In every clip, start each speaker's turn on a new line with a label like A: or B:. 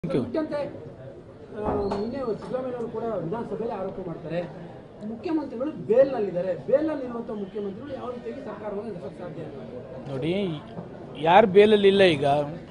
A: Thank you
B: ಬಿಟ್ಟಂತೆ ಆ, ನಿನ್ನೆ ಸಿದ್ದರಾಮಯ್ಯ ಅವರು ಕೂಡ ವಿಧಾನಸಭೆಯಲ್ಲಿ ಆರೋಪ ಮಾಡ್ತಾರೆ ಮುಖ್ಯಮಂತ್ರಿಗಳು ಬೇಲ್ನಲ್ಲಿದ್ದಾರೆ ಬೇಲ್ನಲ್ಲಿರುವಂಥ ಮುಖ್ಯಮಂತ್ರಿಗಳು ಯಾವ ರೀತಿಯಾಗಿ ಸರ್ಕಾರವನ್ನು ನಡೆಸೋಕೆ ಸಾಧ್ಯ ಇಲ್ಲ
A: ನೋಡಿ ಯಾರು ಬೇಲಲ್ಲಿ ಇಲ್ಲ ಈಗ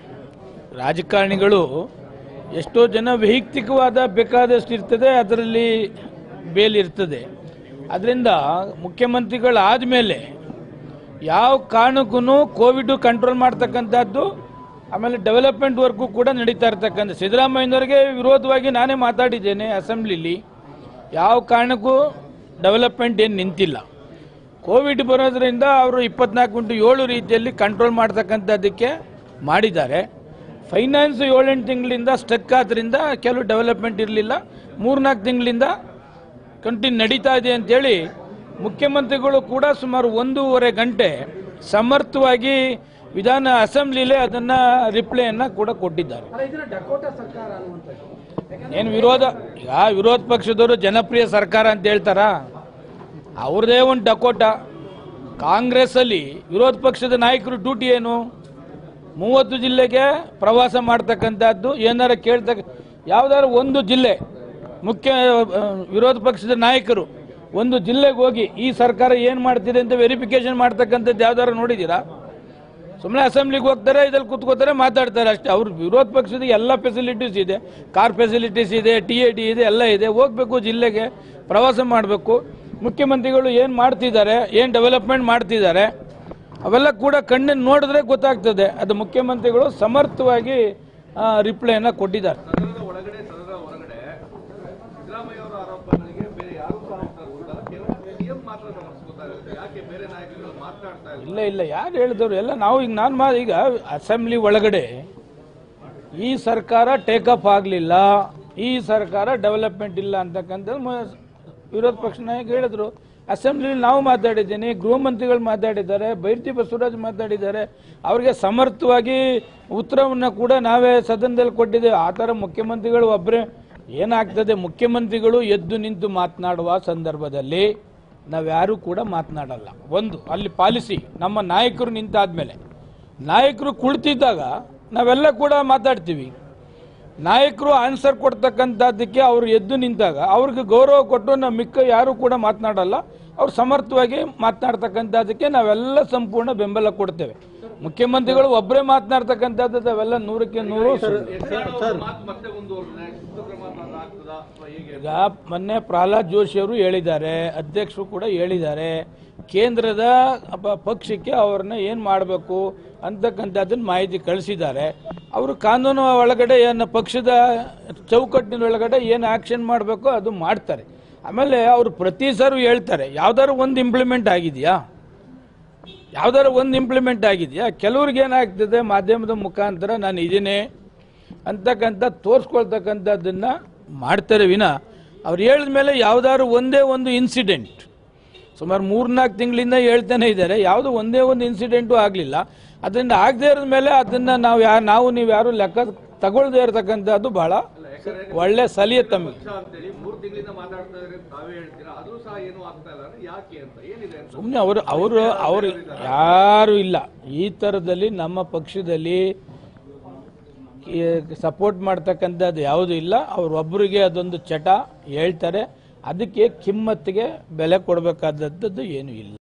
A: ರಾಜಕಾರಣಿಗಳು ಎಷ್ಟೋ ಜನ ವೈಯಕ್ತಿಕವಾದ ಬೇಕಾದಷ್ಟು ಇರ್ತದೆ ಅದರಲ್ಲಿ ಬೇಲ್ ಇರ್ತದೆ ಅದರಿಂದ ಮುಖ್ಯಮಂತ್ರಿಗಳಾದ ಮೇಲೆ ಯಾವ ಕಾರಣಕ್ಕೂ ಕೋವಿಡ್ ಕಂಟ್ರೋಲ್ ಮಾಡ್ತಕ್ಕಂಥದ್ದು ಆಮೇಲೆ ಡೆವಲಪ್ಮೆಂಟ್ ವರ್ಕು ಕೂಡ ನಡೀತಾ ಇರ್ತಕ್ಕಂಥ ಸಿದ್ದರಾಮಯ್ಯನವರಿಗೆ ವಿರೋಧವಾಗಿ ನಾನೇ ಮಾತಾಡಿದ್ದೇನೆ ಅಸೆಂಬ್ಲಿಲಿ ಯಾವ ಕಾರಣಕ್ಕೂ ಡೆವಲಪ್ಮೆಂಟ್ ಏನು ನಿಂತಿಲ್ಲ ಕೋವಿಡ್ ಬರೋದ್ರಿಂದ ಅವರು ಇಪ್ಪತ್ನಾಲ್ಕು ಇಂಟು ಏಳು ರೀತಿಯಲ್ಲಿ ಕಂಟ್ರೋಲ್ ಮಾಡ್ತಕ್ಕಂಥದ್ದಕ್ಕೆ ಮಾಡಿದ್ದಾರೆ ಫೈನಾನ್ಸ್ ಏಳೆಂಟು ತಿಂಗಳಿಂದ ಸ್ಟಕ್ ಆದ್ರಿಂದ ಕೆಲವು ಡೆವಲಪ್ಮೆಂಟ್ ಇರಲಿಲ್ಲ ಮೂರ್ನಾಲ್ಕು ತಿಂಗಳಿಂದ ಕಂಟಿನ್ಯೂ ನಡೀತಾ ಇದೆ ಅಂತೇಳಿ ಮುಖ್ಯಮಂತ್ರಿಗಳು ಕೂಡ ಸುಮಾರು ಒಂದೂವರೆ ಗಂಟೆ ಸಮರ್ಥವಾಗಿ ವಿಧಾನ ಅಸೆಂಬ್ಲಿಲೇ ಅದನ್ನು ರಿಪ್ಲೈಯನ್ನು ಕೂಡ ಕೊಟ್ಟಿದ್ದಾರೆ
B: ಅಲ್ಲ ಇದನ್ನ ಡಕೋಟಾ ಸರ್ಕಾರ ಅನ್ನುವಂಥದ್ದು ಯಾಕಂದ್ರೆ
A: ಏನು ವಿರೋಧ ಈಗ ವಿರೋಧ ಪಕ್ಷದವರು ಜನಪ್ರಿಯ ಸರ್ಕಾರ ಅಂತ ಹೇಳ್ತಾರ ಅವ್ರದೇ ಒಂದು ಡಕೋಟ ಕಾಂಗ್ರೆಸ್ಸಲ್ಲಿ ವಿರೋಧ ಪಕ್ಷದ ನಾಯಕರು ಡ್ಯೂಟಿ ಏನು ಮೂವತ್ತು ಜಿಲ್ಲೆಗೆ ಪ್ರವಾಸ ಮಾಡ್ತಕ್ಕಂಥದ್ದು ಏನಾರ ಕೇಳ್ತಕ್ಕ ಯಾವ್ದಾದ್ರು ಒಂದು ಜಿಲ್ಲೆ ಮುಖ್ಯ ಆ, ವಿರೋಧ ಪಕ್ಷದ ನಾಯಕರು ಒಂದು ಜಿಲ್ಲೆಗೆ ಹೋಗಿ ಈ ಸರ್ಕಾರ ಏನು ಮಾಡ್ತಿದೆ ಅಂತ ವೆರಿಫಿಕೇಶನ್ ಮಾಡ್ತಕ್ಕಂಥದ್ದು ಯಾವ್ದಾದ್ರು ನೋಡಿದ್ದೀರಾ ಸುಮ್ಮನೆ ಅಸೆಂಬ್ಲಿಗೆ ಹೋಗ್ತಾರೆ ಇದ್ರಲ್ಲಿ ಕೂತ್ಕೋತಾರೆ ಮಾತಾಡ್ತಾರೆ ಅಷ್ಟೇ ಅವ್ರ ವಿರೋಧ ಪಕ್ಷದ ಎಲ್ಲ ಫೆಸಿಲಿಟೀಸ್ ಇದೆ ಕಾರ್ ಫೆಸಿಲಿಟೀಸ್ ಇದೆ ಟಿ ಎ ಡಿ ಇದೆ ಎಲ್ಲ ಇದೆ ಹೋಗ್ಬೇಕು ಜಿಲ್ಲೆಗೆ ಪ್ರವಾಸ ಮಾಡಬೇಕು ಮುಖ್ಯಮಂತ್ರಿಗಳು ಏನು ಮಾಡ್ತಿದ್ದಾರೆ ಏನು ಡೆವಲಪ್ಮೆಂಟ್ ಮಾಡ್ತಿದ್ದಾರೆ ಅವೆಲ್ಲ ಕೂಡ ಕಣ್ಣಿನ ನೋಡಿದ್ರೆ ಗೊತ್ತಾಗ್ತದೆ ಅದು ಮುಖ್ಯಮಂತ್ರಿಗಳು ಸಮರ್ಥವಾಗಿ ರಿಪ್ಲೈನ ಕೊಟ್ಟಿದ್ದಾರೆ
C: ಸದನದ ಒಳಗಡೆ ಸದನದ ಹೊರಗಡೆ ಸಿದ್ದರಾಮಯ್ಯ ಅವರ ಆರೋಪಗಳಿಗೆ ಬೇರೆ ಯಾರು ಸಹ ಉತ್ತರ ಕೊಡಲ್ಲ ಕೇವಲ ಸಿಎಂ ಮಾತ್ರ ಸಮರ್ಸ್ಕೊತಾ ಇರುತ್ತೆ ಯಾಕೆ ಬೇರೆ ನಾಯಕರುಗಳು ಮಾತನಾಡ್ತಾ ಇಲ್ಲ
A: ಇಲ್ಲ ಇಲ್ಲ ಯಾರು ಹೇಳಿದವರು ಎಲ್ಲ ನಾವು ಈಗ ನಾನು ಮಾ ಈಗ ಅಸೆಂಬ್ಲಿ ಒಳಗಡೆ ಈ ಸರ್ಕಾರ ಟೇಕಪ್ ಆಗಲಿಲ್ಲ ಈ ಸರ್ಕಾರ ಡೆವಲಪ್ಮೆಂಟ್ ಇಲ್ಲ ಅಂತಕ್ಕಂಥದ್ದು ಮ- ವಿರೋಧ ಪಕ್ಷ ನಾಯಕ ಹೇಳಿದ್ರು ಅಸೆಂಬ್ಲಿಲಿ ನಾವು ಮಾತಾಡಿದ್ದೀನಿ ಗೃಹ ಮಂತ್ರಿಗಳು ಮಾತಾಡಿದ್ದಾರೆ ಬೈರ್ತಿ ಬಸವರಾಜ್ ಮಾತಾಡಿದ್ದಾರೆ ಅವರಿಗೆ ಸಮರ್ಥವಾಗಿ ಉತ್ತರವನ್ನು ಕೂಡ ನಾವೇ ಸದನದಲ್ಲಿ ಕೊಟ್ಟಿದ್ದೇವೆ ಆ ಥರ ಮುಖ್ಯಮಂತ್ರಿಗಳು ಒಬ್ಬರೇ ಏನಾಗ್ತದೆ ಮುಖ್ಯಮಂತ್ರಿಗಳು ಎದ್ದು ನಿಂತು ಮಾತನಾಡುವ ಸಂದರ್ಭದಲ್ಲಿ ನಾವ್ಯಾರೂ ಕೂಡ ಮಾತನಾಡಲ್ಲ ಒಂದು ಅಲ್ಲಿ ಪಾಲಿಸಿ ನಮ್ಮ ನಾಯಕರು ನಿಂತಾದ್ಮೇಲೆ ನಾಯಕರು ಕುಳಿತಿದ್ದಾಗ ನಾವೆಲ್ಲ ಕೂಡ ಮಾತಾಡ್ತೀವಿ ನಾಯಕರು ಆನ್ಸರ್ ಕೊಡ್ತಕ್ಕಂಥದ್ದಕ್ಕೆ ಅವರು ಎದ್ದು ನಿಂತಾಗ ಅವ್ರಿಗೆ ಗೌರವ ಕೊಟ್ಟು ನಾವು ಮಿಕ್ಕ ಯಾರು ಕೂಡ ಮಾತನಾಡಲ್ಲ ಅವ್ರು ಸಮರ್ಥವಾಗಿ ಮಾತನಾಡ್ತಕ್ಕಂಥದ್ದಕ್ಕೆ ನಾವೆಲ್ಲ ಸಂಪೂರ್ಣ ಬೆಂಬಲ ಕೊಡ್ತೇವೆ ಮುಖ್ಯಮಂತ್ರಿಗಳು ಒಬ್ಬರೇ ಮಾತನಾಡ್ತಕ್ಕಂಥದ್ದು ಅವೆಲ್ಲ ನೂರಕ್ಕೆ ನೂರು ಸುಳ್ಳು.
C: ಸಿದ್ದರಾಮಯ್ಯ ಮಾತು ಮತ್ತೆ ಮುಂದುವರೆದ್ರೆ ಸೂಕ್ತ ಕ್ರಮ ಆಗ್ತದಾ ಅಥವಾ ಹೇಗೆ
A: ಈಗ ಮೊನ್ನೆ ಪ್ರಹ್ಲಾದ್ ಜೋಶಿ ಅವರು ಹೇಳಿದ್ದಾರೆ ಅಧ್ಯಕ್ಷರು ಕೂಡ ಹೇಳಿದ್ದಾರೆ ಕೇಂದ್ರದ ಅಪ- ಪಕ್ಷಕ್ಕೆ ಅವ್ರನ್ನ ಏನು ಮಾಡಬೇಕು ಅಂತಕ್ಕಂಥದ್ದನ್ನು ಮಾಹಿತಿ ಕಳಿಸಿದ್ದಾರೆ ಅವರು ಕಾನೂನು ಒಳಗಡೆ ಏನು ಪಕ್ಷದ ಚೌಕಟ್ಟಿನ ಒಳಗಡೆ ಏನು ಆ್ಯಕ್ಷನ್ ಮಾಡಬೇಕೋ ಅದು ಮಾಡ್ತಾರೆ ಆಮೇಲೆ ಅವರು ಪ್ರತಿ ಸರು ಹೇಳ್ತಾರೆ ಯಾವ್ದಾದ್ರು ಒಂದು ಇಂಪ್ಲಿಮೆಂಟ್ ಆಗಿದೆಯಾ ಯಾವ್ದಾದ್ರು ಒಂದು ಇಂಪ್ಲಿಮೆಂಟ್ ಆಗಿದೆಯಾ ಕೆಲವ್ರಿಗೆ ಏನಾಗ್ತದೆ ಮಾಧ್ಯಮದ ಮುಖಾಂತರ ನಾನು ಇದೀನಿ ಅಂತಕ್ಕಂಥ ತೋರಿಸ್ಕೊಳ್ತಕ್ಕಂಥದ್ದನ್ನ ಮಾಡ್ತಾರೆ ವಿನ ಅವ್ರು ಹೇಳಿದ ಮೇಲೆ ಯಾವ್ದಾದ್ರು ಒಂದೇ ಒಂದು ಇನ್ಸಿಡೆಂಟ್ ಸುಮಾರು ಮೂರ್ನಾಲ್ಕು ತಿಂಗಳಿಂದ ಹೇಳ್ತಾನೆ ಇದ್ದಾರೆ ಯಾವುದು ಒಂದೇ ಒಂದು ಇನ್ಸಿಡೆಂಟು ಆಗಲಿಲ್ಲ ಅದರಿಂದ ಆಗದೆ ಇರೋದ ಮೇಲೆ ಅದನ್ನು ನಾವು ಯಾ ನಾವು ನೀವು ಯಾರು ಲೆಕ್ಕ ತಗೊಳ್ದೇ ಇರತಕ್ಕಂಥದ್ದು ಬಹಳ ಒಳ್ಳೆ ಸಲಿಯ ತಮಗೆ
C: ಪಕ್ಷ ಅಂತೇಳಿ ಮೂರು ತಿಂಗಳಿಂದ ಮಾತಾಡ್ತಾ ಇದ್ರೆ ತಾವೇ ಹೇಳ್ತೀರಾ ಅದು ಸಹ ಏನೂ ಆಗ್ತಾ ಇಲ್ಲ ಅಂದ್ರೆ ಯಾಕೆ ಅಂತ ಏನಿದೆ ಅಂತ
A: ಸುಮ್ಮನೆ ಅವರು ಅವರು ಅವರು ಯಾರು ಇಲ್ಲ ಈ ಥರದಲ್ಲಿ ನಮ್ಮ ಪಕ್ಷದಲ್ಲಿ ಸಪೋರ್ಟ್ ಮಾಡ್ತಕ್ಕಂಥದ್ದು ಯಾವುದೂ ಇಲ್ಲ ಅವರೊಬ್ಬರಿಗೆ ಅದೊಂದು ಚಟ ಹೇಳ್ತಾರೆ ಅದಕ್ಕೆ ಕಿಮ್ಮತ್ತಿಗೆ ಬೆಲೆ ಕೊಡಬೇಕಾದದ್ದು ಏನೂ ಇಲ್ಲ